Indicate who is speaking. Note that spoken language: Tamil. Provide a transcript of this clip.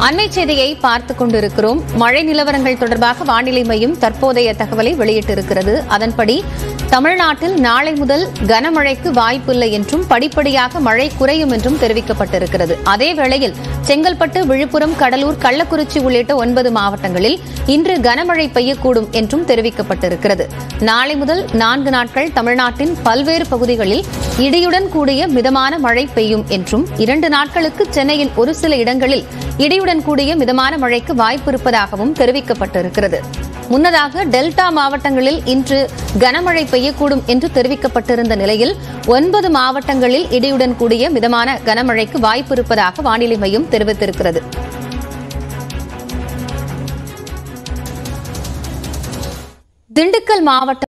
Speaker 1: அண்மை செய்தியை பார்த்துக் கொண்டிருக்கிறோம் மழை நிலவரங்கள் தொடர்பாக வானிலை மையம் தற்போதைய தகவலை வெளியிட்டிருக்கிறது அதன்படி தமிழ்நாட்டில் நாளை முதல் கனமழைக்கு வாய்ப்பில்லை என்றும் படிப்படியாக மழை குறையும் என்றும் தெரிவிக்கப்பட்டிருக்கிறது அதே வேளையில் செங்கல்பட்டு விழுப்புரம் கடலூர் கள்ளக்குறிச்சி உள்ளிட்ட ஒன்பது மாவட்டங்களில் இன்று கனமழை பெய்யக்கூடும் என்றும் தெரிவிக்கப்பட்டிருக்கிறது நாளை முதல் நான்கு நாட்கள் தமிழ்நாட்டின் பல்வேறு பகுதிகளில் இடியுடன் கூடிய மிதமான மழை பெய்யும் என்றும் இரண்டு நாட்களுக்கு சென்னையின் ஒரு சில இடங்களில் இடியுடன் கூடிய மிதமான மழைக்கு வாய்ப்பு இருப்பதாகவும் தெரிவிக்கப்பட்டிருக்கிறது முன்னதாக டெல்டா மாவட்டங்களில் இன்று கனமழை பெய்யக்கூடும் என்று தெரிவிக்கப்பட்டிருந்த நிலையில் ஒன்பது மாவட்டங்களில் இடியுடன் கூடிய மிதமான கனமழைக்கு வாய்ப்பு இருப்பதாக வானிலை மையம் தெரிவித்திருக்கிறது திண்டுக்கல் மாவட்டம்